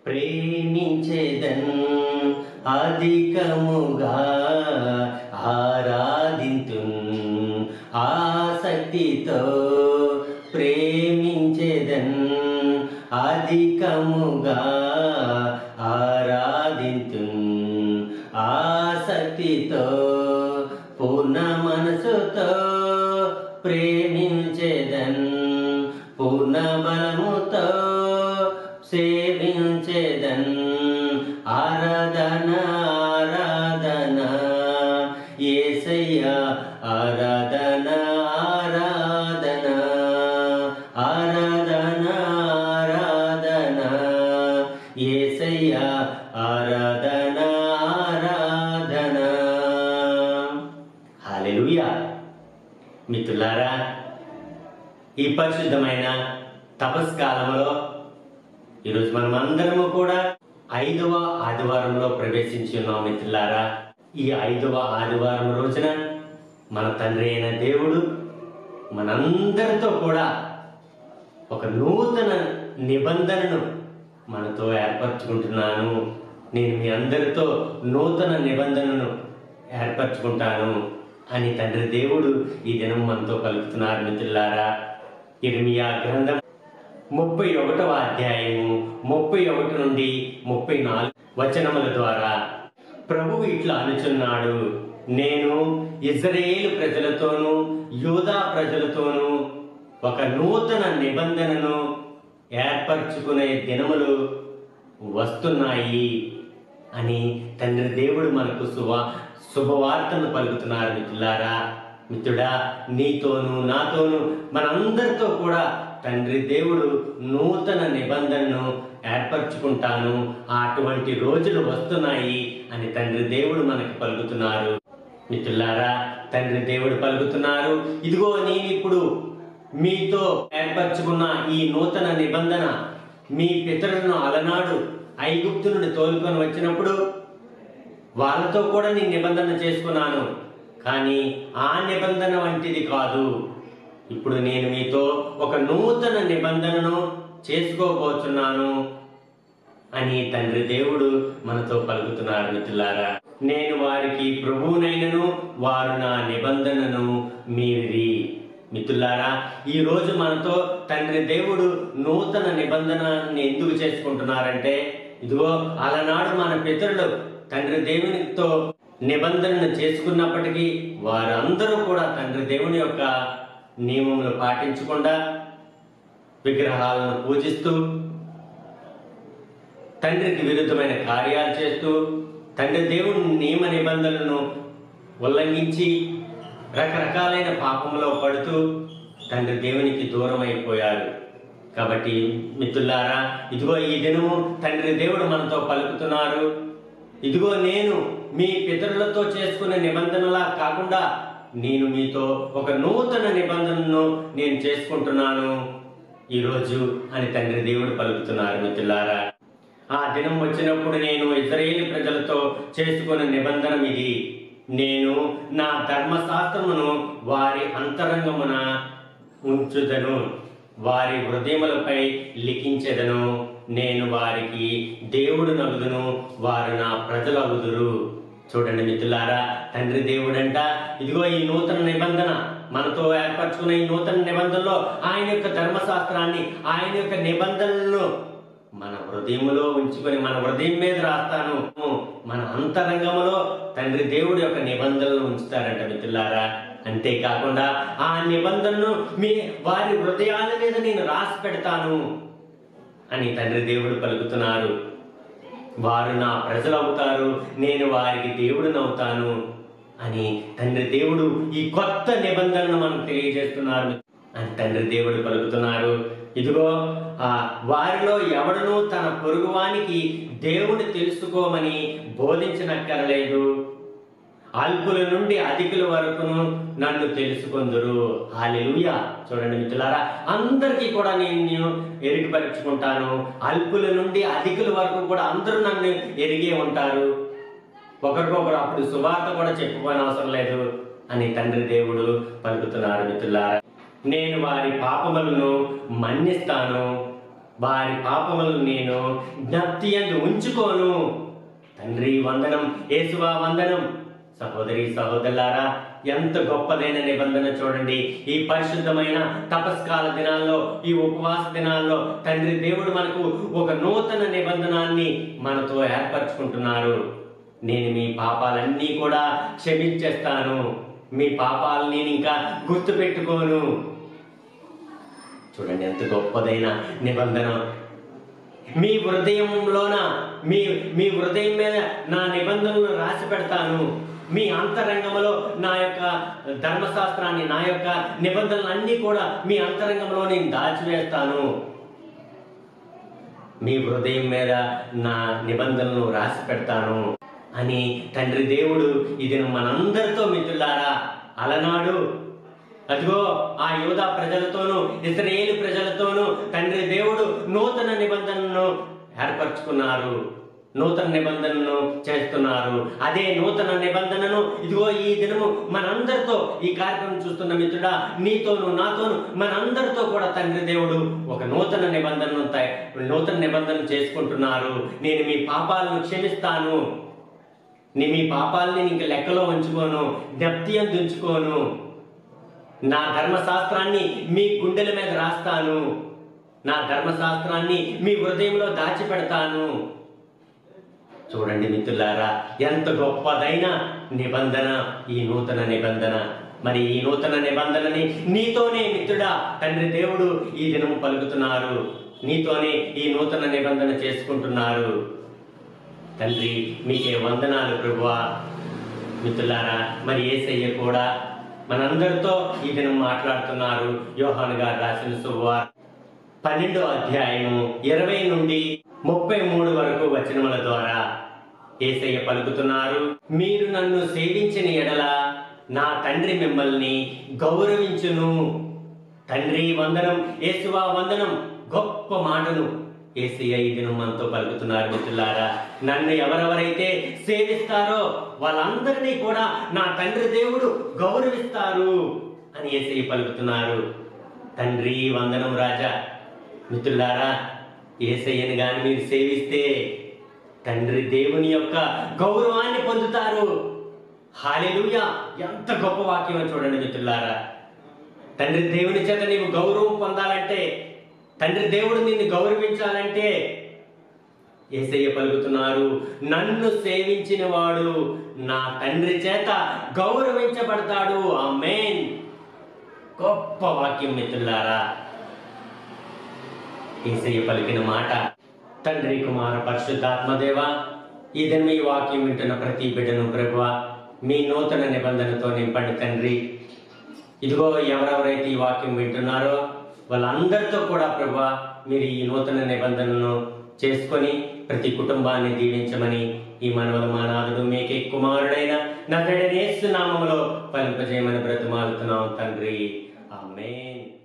ప్రేమించేదన్ అధికముగా ఆరాధింతున్ ఆసక్తితో ప్రేమించేదన్ అధికముగా ఆరాధింతున్ ఆసక్తితో పూర్ణ మనసుతో ప్రేమించేదన్ పూర్ణ బలముతో సేవించేదన్ ఆరాధన ఆరాధన ఏసయ్య ఆరాధన ఆరాధన ఆరాధన ఆరాధన ఏసయ్య ఆరాధన ఆరాధన హల్లెలూయా మిత్రులారా ఈ పరిశుద్ధమైన తపస్కాలంలో ఈరోజు మనం అందరము కూడా ఐదవ ఆదివారంలో ప్రవేశించి ఉన్నాం మిత్రులారా ఈ ఐదవ ఆదివారం రోజున మన తండ్రి అయిన దేవుడు మనందరితో కూడా ఒక నూతన నిబంధనను మనతో ఏర్పరచుకుంటున్నాను నేను మీ అందరితో నూతన నిబంధనను ఏర్పరచుకుంటాను అని తండ్రి దేవుడు ఈ దినం మనతో పలుకుతున్నారు మిత్రులారా ఇర్మియా గ్రంథం ముప్పై ఒకటవ అధ్యాయము ముప్పై ఒకటి నుండి ముప్పై నాలుగు వచనముల ద్వారా ప్రభువు ఇట్లా అనుచున్నాడు నేను ఇజ్రాయేలు ప్రజలతోనూ యూదా ప్రజలతోనూ ఒక నూతన నిబంధనను ఏర్పరచుకునే దినములు వస్తున్నాయి అని తండ్రి దేవుడు మనకు శుభ శుభవార్తను పలుకుతున్నారు మిత్రులారా మిత్రుడా నీతోను నాతోను మనందరితో కూడా తండ్రి దేవుడు నూతన నిబంధనను ఏర్పరచుకుంటాను అటువంటి రోజులు వస్తున్నాయి అని తండ్రి దేవుడు మనకు పలుకుతున్నారు మిత్రులారా తండ్రి దేవుడు పలుకుతున్నారు ఇదిగో నేను ఇప్పుడు మీతో ఏర్పరచుకున్న ఈ నూతన నిబంధన మీ పితరులను అలనాడు ఐగుప్తు నుండి తోలుకొని వచ్చినప్పుడు వాళ్ళతో కూడా నేను నిబంధన చేసుకున్నాను కానీ ఆ నిబంధన వంటిది కాదు ఇప్పుడు నేను మీతో ఒక నూతన నిబంధనను చేసుకోబోతున్నాను అని తండ్రి దేవుడు మనతో పలుకుతున్నారు మిత్రులారా నేను వారికి ప్రభువునైనను వారు నా నిబంధనను మీరి మిత్రులారా ఈ రోజు మనతో తండ్రి దేవుడు నూతన నిబంధనని ఎందుకు చేసుకుంటున్నారంటే ఇదిగో అలనాడు మన పితరులు తండ్రి దేవునితో నిబంధనను చేసుకున్నప్పటికీ వారందరూ కూడా తండ్రి దేవుని యొక్క నియమములు పాటించకుండా విగ్రహాలను పూజిస్తూ తండ్రికి విరుద్ధమైన కార్యాలు చేస్తూ తండ్రి దేవుని నియమ నిబంధనలను ఉల్లంఘించి రకరకాలైన పాపంలో పడుతూ తండ్రి దేవునికి దూరం అయిపోయారు కాబట్టి మిత్రులారా ఇదిగో ఈ దినము తండ్రి దేవుడు మనతో పలుకుతున్నారు ఇదిగో నేను మీ పితరులతో చేసుకునే నిబంధనలా కాకుండా నేను మీతో ఒక నూతన నిబంధనను నేను చేసుకుంటున్నాను ఈరోజు అని తండ్రి దేవుడు పలుకుతున్నారు మిత్రులారా ఆ దినం వచ్చినప్పుడు నేను ఇజ్రాయేల్ ప్రజలతో చేసుకున్న నిబంధన ఇది నేను నా ధర్మశాస్త్రమును వారి అంతరంగమున ఉంచుదను వారి హృదయములపై లిఖించెదను నేను వారికి దేవుడు నగుదును వారు నా ప్రజలు అగుదురు చూడండి మిత్రులారా తండ్రి దేవుడంట ఇదిగో ఈ నూతన నిబంధన మనతో ఏర్పరచుకున్న ఈ నూతన నిబంధనలో ఆయన యొక్క ధర్మశాస్త్రాన్ని ఆయన యొక్క నిబంధనలను మన హృదయములో ఉంచుకొని మన హృదయం మీద రాస్తాను మన అంతరంగములో తండ్రి దేవుడి యొక్క నిబంధనలు ఉంచుతారంట మిత్రులారా అంతేకాకుండా ఆ నిబంధనను మీ వారి హృదయాల మీద నేను రాసి పెడతాను అని తండ్రి దేవుడు పలుకుతున్నారు వారు నా ప్రజలు అవుతారు నేను వారికి దేవుడిని అవుతాను అని తండ్రి దేవుడు ఈ కొత్త నిబంధనను మనకు తెలియజేస్తున్నారు అని తండ్రి దేవుడు పలుకుతున్నారు ఇదిగో ఆ వారిలో ఎవడను తన పొరుగువానికి దేవుని తెలుసుకోమని బోధించనక్కరలేదు అల్పుల నుండి అధికుల వరకును నన్ను తెలుసుకుందరు హాలెలుయా చూడండి మిత్రులారా అందరికీ కూడా నేను ఎరిగిపరుచుకుంటాను అల్పుల నుండి అధికుల వరకు కూడా అందరూ నన్ను ఎరిగే ఉంటారు ఒకరికొకరు అప్పుడు సువార్త కూడా చెప్పుకోని అవసరం లేదు అని తండ్రి దేవుడు పలుకుతున్నారు మిత్రులారా నేను వారి పాపములను మన్నిస్తాను వారి పాపములను నేను జ్ఞప్తి అందు ఉంచుకోను తండ్రి వందనం యేసువా వందనం సహోదరి సహోదరులారా ఎంత గొప్పదైన నిబంధన చూడండి ఈ పరిశుద్ధమైన తపస్కాల దినాల్లో ఈ ఉపవాస దినాల్లో తండ్రి దేవుడు మనకు ఒక నూతన నిబంధనాన్ని మనతో ఏర్పరచుకుంటున్నారు నేను మీ పాపాలన్నీ కూడా క్షమించేస్తాను మీ పాపాలు నేను ఇంకా గుర్తు పెట్టుకోను చూడండి ఎంత గొప్పదైన నిబంధన మీ హృదయంలోన మీ మీ హృదయం మీద నా నిబంధనలను రాసి పెడతాను మీ అంతరంగంలో నా యొక్క ధర్మశాస్త్రాన్ని నా యొక్క నిబంధనలు అన్నీ కూడా మీ అంతరంగంలో నేను దాచివేస్తాను మీ హృదయం మీద నా నిబంధనలు రాసి పెడతాను అని తండ్రి దేవుడు ఇది మనందరితో మిత్రులారా అలనాడు అదిగో ఆ యోధా ప్రజలతోనూ ఇస్రాయేలు ప్రజలతోనూ తండ్రి దేవుడు నూతన నిబంధనను ఏర్పరచుకున్నారు నూతన నిబంధనను చేస్తున్నారు అదే నూతన నిబంధనను ఇదిగో ఈ దినము మనందరితో ఈ కార్యక్రమం చూస్తున్న మిత్రుడా నీతోను నాతోను మనందరితో కూడా తండ్రి దేవుడు ఒక నూతన నిబంధనను తయ- నూతన నిబంధన చేసుకుంటున్నారు నేను మీ పాపాలను క్షమిస్తాను నీ మీ పాపాలని ఇంక లెక్కలో ఉంచుకోను జ్ఞప్తి అందు ఉంచుకోను నా ధర్మశాస్త్రాన్ని మీ గుండెల మీద రాస్తాను నా ధర్మశాస్త్రాన్ని మీ హృదయంలో దాచిపెడతాను చూడండి మిత్రులారా ఎంత గొప్పదైన నిబంధన ఈ నూతన నిబంధన మరి ఈ నూతన నిబంధనని నీతోనే మిత్రుడా తండ్రి దేవుడు ఈ దినం పలుకుతున్నారు నీతోనే ఈ నూతన నిబంధన చేసుకుంటున్నారు తండ్రి మీకే వందనాలు ప్రభువా మిత్రులారా మరి ఏసయ్య కూడా మనందరితో ఈ దినం మాట్లాడుతున్నారు యోహాను గారు రాసిన శుభవార్ పన్నెండో అధ్యాయము ఇరవై నుండి ముప్పై మూడు వరకు వచనముల ద్వారా ఏసయ్య పలుకుతున్నారు మీరు నన్ను సేవించిన ఎడల నా తండ్రి మిమ్మల్ని గౌరవించును తండ్రి వందనం యేసువా వందనం గొప్ప మాటను ఏసయ్య ఈ దినం మనతో పలుకుతున్నారు మిత్రులారా నన్ను ఎవరెవరైతే సేవిస్తారో వాళ్ళందరినీ కూడా నా తండ్రి దేవుడు గౌరవిస్తారు అని ఏసయ్య పలుకుతున్నారు తండ్రి వందనం రాజా మిత్రులారా ఏసయ్యని గాని మీరు సేవిస్తే తండ్రి దేవుని యొక్క గౌరవాన్ని పొందుతారు హాలెలూయా ఎంత గొప్ప వాక్యమో చూడండి మిత్రులారా తండ్రి దేవుని చేత నీవు గౌరవం పొందాలంటే తండ్రి దేవుడు నిన్ను గౌరవించాలంటే ఏసయ్య పలుకుతున్నారు నన్ను సేవించిన వాడు నా తండ్రి చేత గౌరవించబడతాడు ఆమేన్ గొప్ప వాక్యం మిత్రులారా ఏసయ్య పలికిన మాట తండ్రి కుమార పరిశుద్ధాత్మదేవ ఈ దినం ఈ వాక్యం వింటున్న ప్రతి బిడ్డను ప్రభువ మీ నూతన నిబంధనతో నింపండి తండ్రి ఇదిగో ఎవరెవరైతే ఈ వాక్యం వింటున్నారో వాళ్ళందరితో కూడా ప్రభు మీరు ఈ నూతన నిబంధనను చేసుకొని ప్రతి కుటుంబాన్ని దీవించమని ఈ మనవల మానాథుడు మీకే కుమారుడైన నగడనేసు నామములో ఫలింపజేయమని బ్రతిమాలుతున్నాం తండ్రి ఆమేన్